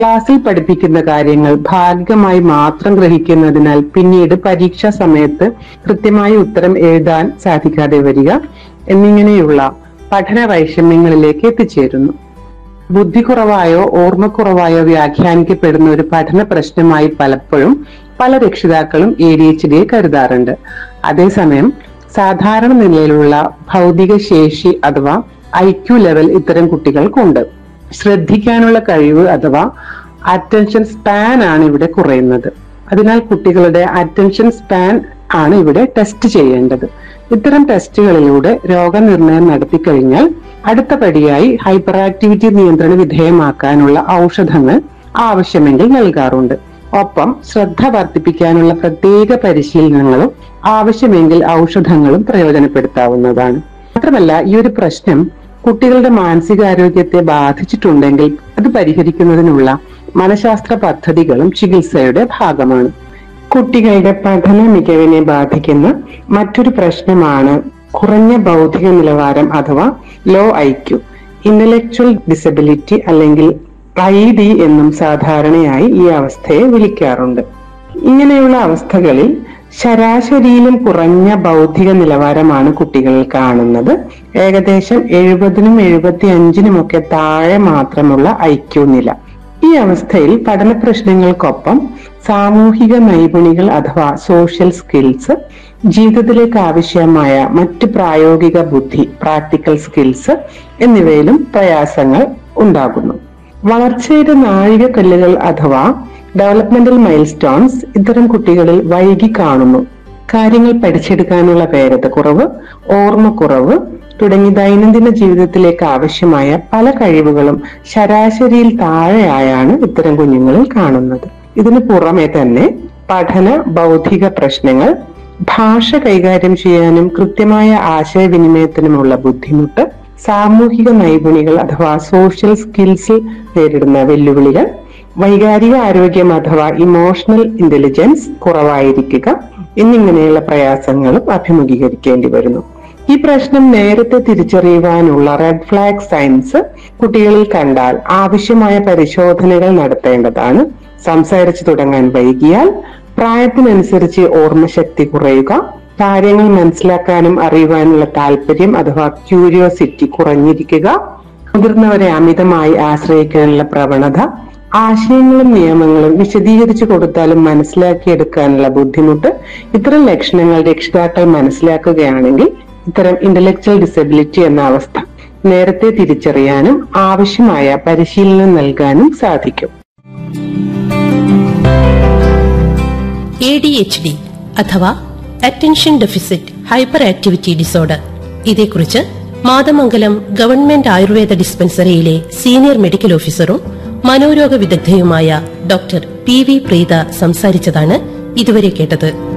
ക്ലാസ്സിൽ പഠിപ്പിക്കുന്ന കാര്യങ്ങൾ ഭാഗികമായി മാത്രം ഗ്രഹിക്കുന്നതിനാൽ പിന്നീട് പരീക്ഷാ സമയത്ത് കൃത്യമായി ഉത്തരം എഴുതാൻ സാധിക്കാതെ വരിക എന്നിങ്ങനെയുള്ള പഠന വൈഷമ്യങ്ങളിലേക്ക് എത്തിച്ചേരുന്നു ബുദ്ധി കുറവായോ ഓർമ്മക്കുറവായോ വ്യാഖ്യാനിക്കപ്പെടുന്ന ഒരു പഠന പ്രശ്നമായി പലപ്പോഴും പല രക്ഷിതാക്കളും എ ഡി എച്ച് ഡിയെ കരുതാറുണ്ട് അതേസമയം സാധാരണ നിലയിലുള്ള ഭൗതിക ശേഷി അഥവാ ഐ ക്യു ലെവൽ ഇത്തരം കുട്ടികൾക്കുണ്ട് ശ്രദ്ധിക്കാനുള്ള കഴിവ് അഥവാ അറ്റൻഷൻ സ്പാൻ ആണ് ഇവിടെ കുറയുന്നത് അതിനാൽ കുട്ടികളുടെ അറ്റൻഷൻ സ്പാൻ ആണ് ഇവിടെ ടെസ്റ്റ് ചെയ്യേണ്ടത് ഇത്തരം ടെസ്റ്റുകളിലൂടെ രോഗനിർണയം നടത്തിക്കഴിഞ്ഞാൽ അടുത്ത പടിയായി ഹൈപ്പർ ആക്ടിവിറ്റി നിയന്ത്രണ വിധേയമാക്കാനുള്ള ഔഷധങ്ങൾ ആവശ്യമെങ്കിൽ നൽകാറുണ്ട് ഒപ്പം ശ്രദ്ധ വർദ്ധിപ്പിക്കാനുള്ള പ്രത്യേക പരിശീലനങ്ങളും ആവശ്യമെങ്കിൽ ഔഷധങ്ങളും പ്രയോജനപ്പെടുത്താവുന്നതാണ് മാത്രമല്ല ഈ ഒരു പ്രശ്നം കുട്ടികളുടെ മാനസികാരോഗ്യത്തെ ബാധിച്ചിട്ടുണ്ടെങ്കിൽ അത് പരിഹരിക്കുന്നതിനുള്ള മനഃശാസ്ത്ര പദ്ധതികളും ചികിത്സയുടെ ഭാഗമാണ് കുട്ടികളുടെ പഠന മികവിനെ ബാധിക്കുന്ന മറ്റൊരു പ്രശ്നമാണ് കുറഞ്ഞ ബൗദ്ധിക നിലവാരം അഥവാ ലോ ഐക്യു ഇന്റലക്ച്വൽ ഡിസബിലിറ്റി അല്ലെങ്കിൽ ഐ ഡി എന്നും സാധാരണയായി ഈ അവസ്ഥയെ വിളിക്കാറുണ്ട് ഇങ്ങനെയുള്ള അവസ്ഥകളിൽ ശരാശരിയിലും കുറഞ്ഞ ബൗദ്ധിക നിലവാരമാണ് കുട്ടികളിൽ കാണുന്നത് ഏകദേശം എഴുപതിനും എഴുപത്തി അഞ്ചിനുമൊക്കെ താഴെ മാത്രമുള്ള ഐക്യു നില ഈ അവസ്ഥയിൽ പഠന പ്രശ്നങ്ങൾക്കൊപ്പം സാമൂഹിക നൈപുണികൾ അഥവാ സോഷ്യൽ സ്കിൽസ് ജീവിതത്തിലേക്ക് ആവശ്യമായ മറ്റ് പ്രായോഗിക ബുദ്ധി പ്രാക്ടിക്കൽ സ്കിൽസ് എന്നിവയിലും പ്രയാസങ്ങൾ ഉണ്ടാകുന്നു വളർച്ചയുടെ നാഴികക്കല്ലുകൾ അഥവാ ഡെവലപ്മെന്റൽ മൈൽ സ്റ്റോൺസ് ഇത്തരം കുട്ടികളിൽ വൈകി കാണുന്നു കാര്യങ്ങൾ പഠിച്ചെടുക്കാനുള്ള വേഗത കുറവ് ഓർമ്മക്കുറവ് തുടങ്ങി ദൈനംദിന ജീവിതത്തിലേക്ക് ആവശ്യമായ പല കഴിവുകളും ശരാശരിയിൽ താഴെയായാണ് ഇത്തരം കുഞ്ഞുങ്ങളിൽ കാണുന്നത് ഇതിനു പുറമെ തന്നെ പഠന ബൗദ്ധിക പ്രശ്നങ്ങൾ ഭാഷ കൈകാര്യം ചെയ്യാനും കൃത്യമായ ആശയവിനിമയത്തിനുമുള്ള ബുദ്ധിമുട്ട് സാമൂഹിക നൈപുണികൾ അഥവാ സോഷ്യൽ സ്കിൽസിൽ നേരിടുന്ന വെല്ലുവിളികൾ വൈകാരിക ആരോഗ്യം അഥവാ ഇമോഷണൽ ഇന്റലിജൻസ് കുറവായിരിക്കുക എന്നിങ്ങനെയുള്ള പ്രയാസങ്ങളും അഭിമുഖീകരിക്കേണ്ടി വരുന്നു ഈ പ്രശ്നം നേരത്തെ തിരിച്ചറിയുവാനുള്ള റെഡ് ഫ്ലാഗ് സയൻസ് കുട്ടികളിൽ കണ്ടാൽ ആവശ്യമായ പരിശോധനകൾ നടത്തേണ്ടതാണ് സംസാരിച്ചു തുടങ്ങാൻ വൈകിയാൽ പ്രായത്തിനനുസരിച്ച് ഓർമ്മശക്തി കുറയുക കാര്യങ്ങൾ മനസ്സിലാക്കാനും അറിയുവാനുള്ള താല്പര്യം അഥവാ ക്യൂരിയോസിറ്റി കുറഞ്ഞിരിക്കുക മുതിർന്നവരെ അമിതമായി ആശ്രയിക്കാനുള്ള പ്രവണത ആശയങ്ങളും നിയമങ്ങളും വിശദീകരിച്ചു കൊടുത്താലും മനസ്സിലാക്കിയെടുക്കാനുള്ള ബുദ്ധിമുട്ട് ഇത്തരം ലക്ഷണങ്ങൾ രക്ഷിതാക്കൾ മനസ്സിലാക്കുകയാണെങ്കിൽ ഇത്തരം ഇന്റലക്ച്വൽ ഡിസബിലിറ്റി എന്ന അവസ്ഥ നേരത്തെ തിരിച്ചറിയാനും ആവശ്യമായ പരിശീലനം നൽകാനും സാധിക്കും എ ഡി എച്ച് ഡി അഥവാ attention deficit hyperactivity disorder ഇതേക്കുറിച്ച് മാതമംഗലം ഗവൺമെന്റ് ആയുർവേദ ഡിസ്പെൻസറിയിലെ സീനിയർ മെഡിക്കൽ ഓഫീസറും മനോരോഗ വിദഗ്ധയുമായ ഡോക്ടർ പി വി പ്രീത സംസാരിച്ചതാണ് ഇതുവരെ കേട്ടത്